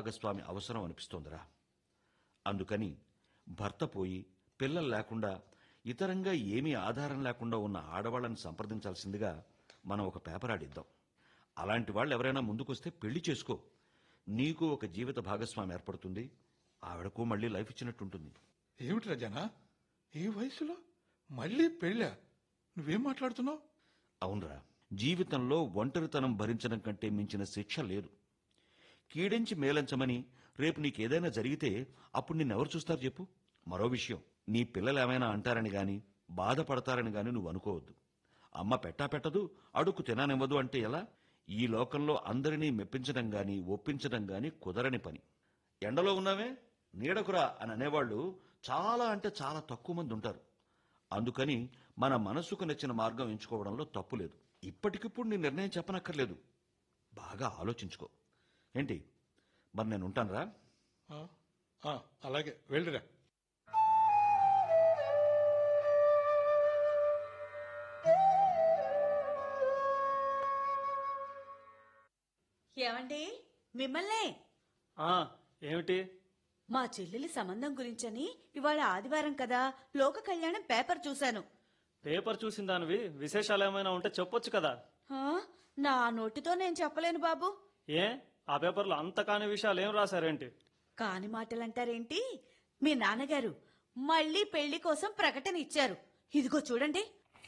భాగస్వామి అవసరం అనిపిస్తోందిరా అందుకని భర్త పోయి పిల్లలు లేకుండా ఇతరంగా ఏమీ ఆధారం లేకుండా ఉన్న ఆడవాళ్ళని సంప్రదించాల్సిందిగా మనం ఒక పేపర్ ఆడిద్దాం అలాంటి వాళ్ళు ఎవరైనా ముందుకొస్తే పెళ్లి చేసుకో నీకు ఒక జీవిత భాగస్వామి ఏర్పడుతుంది ఆవిడకు మళ్ళీ లైఫ్ ఇచ్చినట్టుంటుంది ఏమిటి రజన ఈ వయసులో మళ్ళీ పెళ్ళా నువ్వేం మాట్లాడుతున్నావు అవునరా జీవితంలో ఒంటరితనం భరించడం కంటే మించిన శిక్ష లేదు కీడించి మేలంచమని రేపు నీకేదైనా జరిగితే అప్పుడు నిన్నెవరు చూస్తారు చెప్పు మరో విషయం నీ పిల్లలు ఏమైనా అంటారని గాని బాధపడతారని గాని నువ్వు అనుకోవద్దు అమ్మ పెట్టా పెట్టదు అడుక్కు తిననివ్వదు అంటే ఎలా ఈ లోకంలో అందరినీ మెప్పించడం గాని ఒప్పించడం గాని కుదరని పని ఎండలో ఉన్నావే నీడకురా అని అనేవాళ్ళు చాలా అంటే చాలా తక్కువ మంది ఉంటారు అందుకని మన మనసుకు నచ్చిన మార్గం ఎంచుకోవడంలో తప్పు లేదు ఇప్పటికిప్పుడు నీ నిర్ణయం చెప్పనక్కర్లేదు బాగా ఆలోచించుకో ఏంటి మరి నేను ఉంటానురా ఆ, ఆ, అలాగే వెళ్ళిరా ఏమండి మిమ్మల్నే ఆ ఏమిటి మా చెల్లెలి సంబంధం గురించని ఇవాళ ఆదివారం కదా లోక కళ్యాణం పేపర్ చూశాను పేపర్ చూసిన దానివి విశేషాలు ఏమైనా ఉంటే చెప్పొచ్చు కదా ఆ, నా నోటితో నేను చెప్పలేను బాబు ఏ ఆ పేపర్లో అంత కాని విషయాలు ఏం రాశారేంటి కాని మాటలంటారేంటి మీ నాన్నగారు మళ్ళీ పెళ్లి కోసం ప్రకటన ఇచ్చారు ఇదిగో చూడండి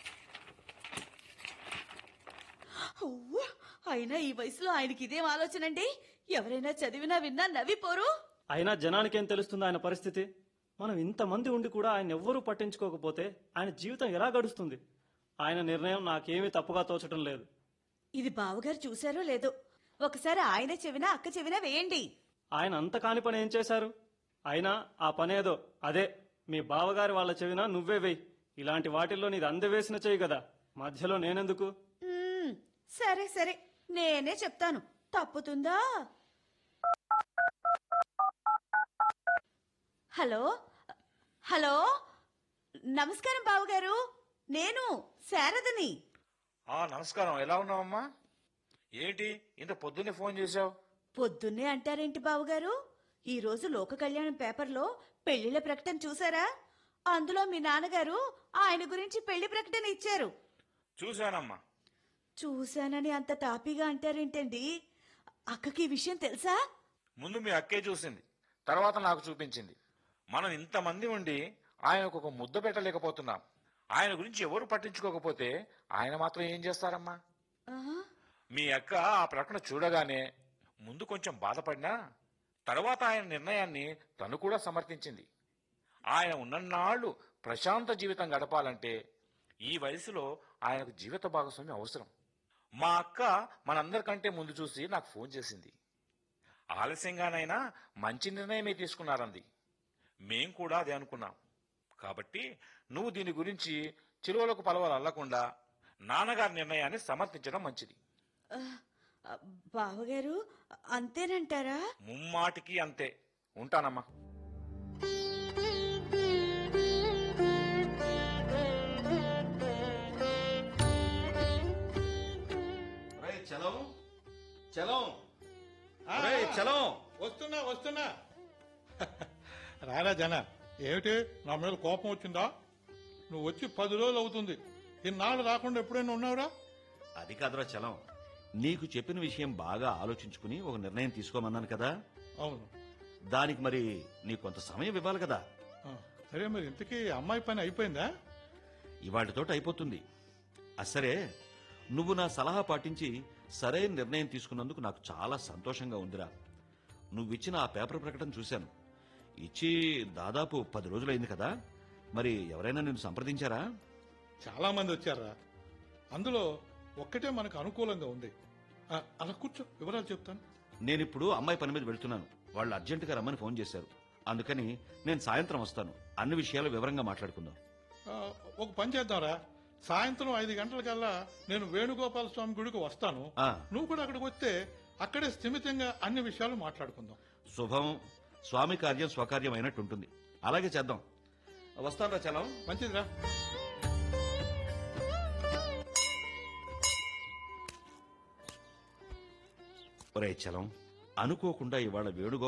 అవ్వ, అయినా ఈ వయసులో ఆయనకి ఇదేం ఆలోచనండి ఎవరైనా చదివినా విన్నా నవ్విపోరు అయినా జనానికేం తెలుస్తుంది ఆయన పరిస్థితి మనం ఇంతమంది ఉండి కూడా ఆయన ఎవ్వరూ పట్టించుకోకపోతే ఆయన జీవితం ఎలా గడుస్తుంది ఆయన నిర్ణయం నాకేమీ తప్పుగా తోచడం లేదు ఇది బావగారు చూశారో లేదో ఒకసారి ఆయన చెవినా అక్క చెవినా వేయండి ఆయన అంత కాని పని ఏం చేశారు అయినా ఆ పనేదో అదే మీ బావగారి వాళ్ళ చెవిన నువ్వే వెయ్యి ఇలాంటి వాటిల్లో నీది అందవేసిన చెయ్యి కదా మధ్యలో నేనెందుకు మ్మ్, సరే సరే నేనే చెప్తాను తప్పుతుందా హలో హలో నమస్కారం బావగారు నేను శారదని ఆ నమస్కారం ఎలా ఉన్నావమ్మా ఏంటి ఇంత పొద్దున్నే ఫోన్ చేశావు పొద్దున్నే అంటారేంటి బావగారు ఈ రోజు లోక కళ్యాణం పేపర్లో పెళ్లిళ్ల ప్రకటన చూసారా అందులో మీ నాన్నగారు ఆయన గురించి పెళ్లి ప్రకటన ఇచ్చారు చూశానమ్మా చూశానని అంత తాపీగా అంటారేంటండి అక్కకి ఈ విషయం తెలుసా ముందు మీ అక్కే చూసింది తర్వాత నాకు చూపించింది మనం ఇంతమంది ఉండి ఆయనకు ఒక ముద్ద పెట్టలేకపోతున్నాం ఆయన గురించి ఎవరు పట్టించుకోకపోతే ఆయన మాత్రం ఏం చేస్తారమ్మా ఆహా. మీ అక్క ఆ ప్రకటన చూడగానే ముందు కొంచెం బాధపడినా తర్వాత ఆయన నిర్ణయాన్ని తను కూడా సమర్థించింది ఆయన ఉన్నన్నాళ్ళు ప్రశాంత జీవితం గడపాలంటే ఈ వయసులో ఆయనకు జీవిత భాగస్వామి అవసరం మా అక్క మనందరికంటే ముందు చూసి నాకు ఫోన్ చేసింది ఆలస్యంగానైనా మంచి నిర్ణయమే తీసుకున్నారంది మేం కూడా అదే అనుకున్నాం కాబట్టి నువ్వు దీని గురించి చిలువలకు పలవలు అల్లకుండా నాన్నగారి నిర్ణయాన్ని సమర్థించడం మంచిది ఆ, ఆ, బావగారు అంతేనంటారా ముమ్మాటికి అంతే ఉంటానమ్మా ఒరేయ్, చలం చలం ఆ, ఒరేయ్, చలం వస్తున్నా వస్తున్నా రారా జన ఏమిటి నా మీద కోపం వచ్చిందా నువ్వు వచ్చి పది రోజులు అవుతుంది ఇన్నాళ్ళు రాకుండా ఎప్పుడైనా ఉన్నావురా అది కాదురా చలం నీకు చెప్పిన విషయం బాగా ఆలోచించుకుని ఒక నిర్ణయం తీసుకోమన్నాను కదా అవును దానికి మరి నీకు కొంత సమయం ఇవ్వాలి కదా ఆ, సరే మరి ఇంతకీ అమ్మాయి పని అయిపోయిందా ఇవాటితోటి అయిపోతుంది అసరే నువ్వు నా సలహా పాటించి సరైన నిర్ణయం తీసుకున్నందుకు నాకు చాలా సంతోషంగా ఉందిరా నువ్విచ్చిన ఆ పేపర్ ప్రకటన చూశాను ఇచ్చి దాదాపు పది రోజులైంది కదా మరి ఎవరైనా నిన్ను సంప్రదించారా చాలా మంది వచ్చారా అందులో ఒక్కటే మనకు అనుకూలంగా ఉంది ఆ, అలా కూర్చో వివరాలు చెప్తాను నేనిప్పుడు అమ్మాయి పని మీద వెళ్తున్నాను వాళ్ళు అర్జెంటుగా రమ్మని ఫోన్ చేశారు అందుకని నేను సాయంత్రం వస్తాను అన్ని విషయాలు వివరంగా మాట్లాడుకుందాం ఆ, ఒక పని చేద్దాంరా సాయంత్రం ఐదు గంటలకల్లా నేను వేణుగోపాల స్వామి గుడికి వస్తాను ఆ. నువ్వు కూడా అక్కడికి వస్తే అక్కడే స్థిమితంగా అన్ని విషయాలు మాట్లాడుకుందాం శుభం స్వామి కార్యం స్వకార్యం అయినట్టు ఉంటుంది అలాగే చేద్దాం వస్తాను చలం మంచిదిరా ఒరే చలం అనుకోకుండా ఇవాళ వేణుగో